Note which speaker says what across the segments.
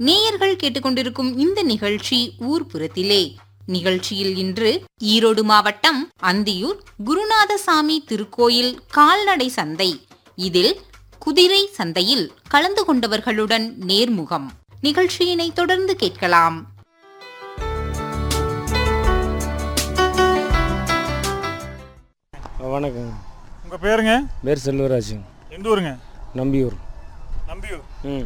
Speaker 1: நேயர்கள் கேட்டுக்கொண்டிருக்கும் இந்த நிகழ்ச்சி ஊர்புறத்திலே நிகழ்ச்சியில் இன்று ஈரோடு மாவட்டம் அந்தியூர் குருநாதசாமி திருக்கோயில் கால்நடை சந்தை இதில் குதிரை சந்தையில் கலந்து கொண்டவர்களுடன் நேர்முகம் நிகழ்ச்சியினை தொடர்ந்து கேட்கலாம்
Speaker 2: வணக்கம்
Speaker 3: உங்கள் பேருங்க
Speaker 2: பேர் செல்வராஜுங்க
Speaker 3: எந்த ஊருங்க
Speaker 2: நம்பியூர்
Speaker 3: நம்பியூர்
Speaker 2: ம்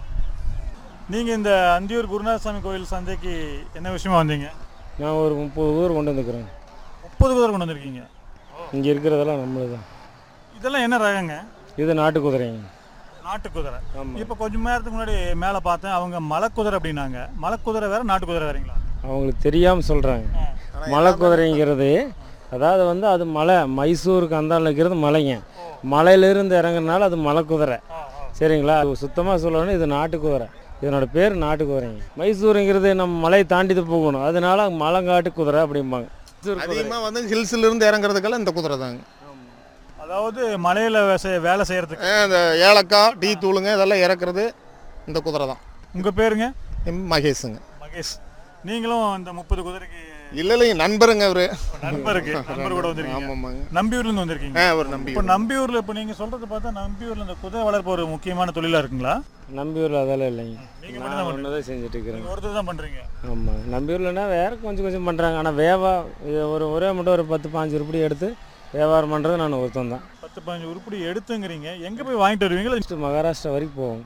Speaker 3: நீங்கள் இந்த அந்தியூர் குருநாதசாமி கோயில் சந்தைக்கு என்ன விஷயமா வந்தீங்க
Speaker 2: நான் ஒரு முப்பது ஊர் கொண்டு வந்துக்கிறேன்
Speaker 3: முப்பது குதிரை கொண்டு வந்திருக்கீங்க
Speaker 2: இங்கே இருக்கிறதெல்லாம் நம்மளது தான்
Speaker 3: இதெல்லாம் என்ன ரகங்க
Speaker 2: இது நாட்டு குதிரைங்க
Speaker 3: நாட்டு குதிரை
Speaker 2: ஆமாம்
Speaker 3: இப்போ கொஞ்சம் நேரத்துக்கு முன்னாடி மேலே பார்த்தேன் அவங்க மலைக்குதிரை அப்படின்னாங்க மலைக்குதிரை வேற நாட்டு குதிரை வேறங்களா
Speaker 2: அவங்களுக்கு தெரியாமல் சொல்கிறாங்க மலை குதிரைங்கிறது அதாவது வந்து அது மலை மைசூருக்கு அந்தாண்ட இருக்கிறது மலைங்க மலையிலிருந்து இறங்குறதுனால அது மலை குதிரை சரிங்களா அது சுத்தமாக சொல்லணும் இது நாட்டு குதிரை இதனோட பேர் நாட்டு குதிரைங்க மைசூருங்கிறது நம்ம மலையை தாண்டி தான் போகணும் அதனால மலைங்காட்டு குதிரை அப்படிம்பாங்க மைசூர் குதிரை
Speaker 4: அதிகமாக வந்து ஹில்ஸ்ல இருந்து இறங்குறதுக்கெல்லாம் இந்த குதிரை தாங்க
Speaker 3: அதாவது மலையில் வேலை செய்யறதுக்கு
Speaker 4: அஹ் இந்த ஏலக்காய் டீ தூளுங்க இதெல்லாம் இறக்குறது இந்த குதிரை தான்
Speaker 3: உங்கள் பேருங்க
Speaker 4: எம் மகேஷுங்க
Speaker 3: மகேஷ் நீங்களும் இந்த முப்பது குதிரைக்கு
Speaker 4: இல்லை இல்லைங்க நண்பருங்க அவரு
Speaker 3: நண்பருக்கு நண்பர் கூட வந்திருக்கீங்க
Speaker 4: ஆமாம்மாங்க
Speaker 3: நம்பியூர்லேருந்து வந்திருக்கீங்க
Speaker 4: ஆ அவர் நம்பி
Speaker 3: இப்போ நம்பியூரில் இப்போ நீங்கள் சொல்கிறது பார்த்தா நம்பியூரில் இந்த குதிரை வளர்ப்பு ஒரு முக்கியமான தொழிலாக இருக்குங்களா
Speaker 2: நம்பியூரில் அதெல்லாம் இல்லைங்க
Speaker 3: நீங்க
Speaker 2: நான்
Speaker 3: மட்டும்தான்
Speaker 2: ஒன்று தான் செஞ்சுட்டு இருக்கிறேன்
Speaker 3: நீங்கள் ஒருத்தர் தான் பண்ணுறீங்க
Speaker 2: ஆமாம் நம்பியூர்லனா வேறு கொஞ்சம் கொஞ்சம் பண்ணுறாங்க ஆனால் வேவா இது ஒரு ஒரே மட்டும் ஒரு பத்து பாஞ்சு உருப்படி எடுத்து வியாபாரம் பண்ணுறது நான் ஒருத்தன் தான்
Speaker 3: பத்து பதினஞ்சு உருப்படி எடுத்துங்கிறீங்க எங்கே போய் வாங்கிட்டு வருவீங்களா
Speaker 2: ஃபஸ்ட்டு மகாராஷ்டிரா வரைக்கும் போவோம்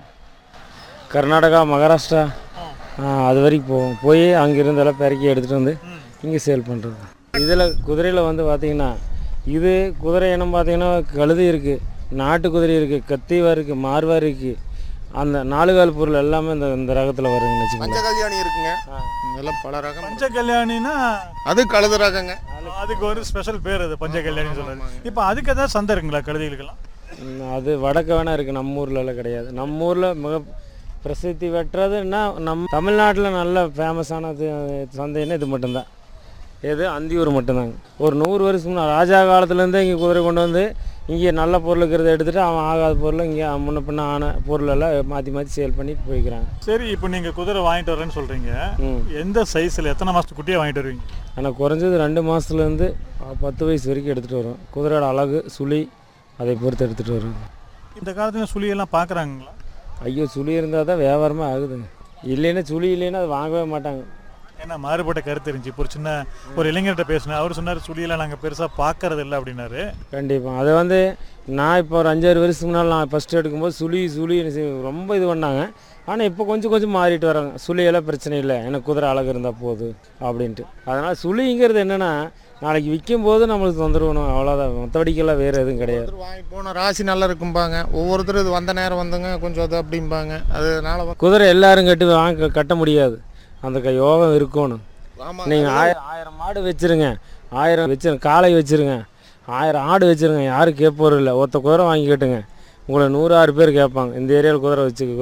Speaker 2: கர்நாடகா மகாராஷ்டிரா ஆ, அது வரைக்கும் போவோம் போய் அங்கேருந்து எல்லாம் பெருக்கி எடுத்துகிட்டு வந்து இங்கே சேல் பண்ணுறது இதில் குதிரையில் வந்து பார்த்தீங்கன்னா இது குதிரை இனம் பார்த்தீங்கன்னா கழுது இருக்குது நாட்டு குதிரை இருக்குது கத்திவா இருக்குது மார்வா இருக்குது அந்த நாலு கால் பொருள் எல்லாமே இந்த இந்த ரகத்தில் வருங்கன்னு
Speaker 4: பஞ்ச
Speaker 2: வச்சுக்கோங்க
Speaker 4: கல்யாணி இருக்குங்க இதெல்லாம் பல ரகம்
Speaker 3: பஞ்ச கல்யாணினா
Speaker 4: அது கழுது ரகங்க
Speaker 3: அதுக்கு ஒரு ஸ்பெஷல் பேர் அது பஞ்ச கல்யாணி சொல்றது இப்போ அதுக்கு ஏதாவது சந்தை இருக்குங்களா கழுதைகளுக்கெல்லாம்
Speaker 2: ம், அது வடக்க வேணா இருக்குது நம்ம ஊர்லலாம் கிடையாது நம்ம ஊரில் மிக பிரசித்தி பெற்றதுன்னா நம்ம தமிழ்நாட்டில் நல்ல ஃபேமஸான சந்தைன்னா இது மட்டும்தான் எது அந்தியூர் மட்டும்தாங்க ஒரு நூறு வருஷம் முன்னாடி ராஜா காலத்துலேருந்தே இங்கே குதிரை கொண்டு வந்து இங்கே நல்ல பொருள் இருக்கிறத எடுத்துகிட்டு அவன் ஆகாத பொருளை இங்கே முன்ன பின்ன ஆன பொருளெல்லாம் மாற்றி மாற்றி சேல் பண்ணி போய்க்கிறாங்க
Speaker 3: சரி இப்போ நீங்கள் குதிரை வாங்கிட்டு வரேன்னு சொல்கிறீங்க
Speaker 2: ம்
Speaker 3: எந்த சைஸில் எத்தனை மாதத்துக்கு குட்டியாக வாங்கிட்டு வருவீங்க
Speaker 2: ஆனால் குறைஞ்சது ரெண்டு மாதத்துலேருந்து பத்து வயசு வரைக்கும் எடுத்துகிட்டு வரும் குதிரையோட அழகு சுழி அதை பொறுத்து எடுத்துகிட்டு வரும்
Speaker 3: இந்த காலத்துல சுழியெல்லாம் பார்க்குறாங்களா
Speaker 2: ஐயோ சுழி இருந்தால் தான் வியாபாரமே ஆகுதுங்க இல்லைன்னா சுழி இல்லைன்னா அது வாங்கவே மாட்டாங்க
Speaker 3: ஏன்னா மாறுபட்ட கருத்து இருந்துச்சு இப்போ ஒரு சின்ன ஒரு இளைஞர்கிட்ட பேசினேன் அவர் சொன்னார் சுழியெல்லாம் நாங்கள் பெருசாக பார்க்கறது இல்லை அப்படின்னாரு
Speaker 2: கண்டிப்பாக அது வந்து நான் இப்போ ஒரு அஞ்சாறு வருஷத்துக்கு முன்னால் நான் ஃபஸ்ட்டு எடுக்கும்போது சுழி சுழின்னு செய்- ரொம்ப இது பண்ணாங்க ஆனால் இப்போ கொஞ்சம் கொஞ்சம் மாறிட்டு வராங்க சுழியெல்லாம் பிரச்சனை இல்லை எனக்கு குதிரை அழகு இருந்தால் போதும் அப்படின்ட்டு அதனால் சுழிங்கிறது என்னென்னா நாளைக்கு விற்கும் போது நம்மளுக்கு தொந்தரவு வேணும் அவ்வளோதான் மற்றபடிக்கெல்லாம் வேறு எதுவும் கிடையாது
Speaker 4: ஒருத்தர் வாங்கிட்டு போன ராசி நல்லா இருக்கும்பாங்க ஒவ்வொருத்தர் இது வந்த நேரம் வந்துங்க கொஞ்சம் அது அப்படிம்பாங்க அதனால வந்து
Speaker 2: குதிரை எல்லாரும் கட்டி வாங்க கட்ட முடியாது அந்த க- யோகம் இருக்கணும்
Speaker 4: ஆமாங்க
Speaker 2: நீங்கள் ஆயிரம் ஆயிரம் மாடு வச்சுருங்க ஆயிரம் வச்சிருங்க காளை வச்சுருங்க ஆயிரம் ஆடு வச்சுருங்க யாரும் கேட்போரும் இல்லை ஒருத்த குதிரை வாங்கி கட்டுங்க உங்களை நூறு ஆறு பேர் கேட்பாங்க இந்த ஏரியாவில் குதிரை வச்சு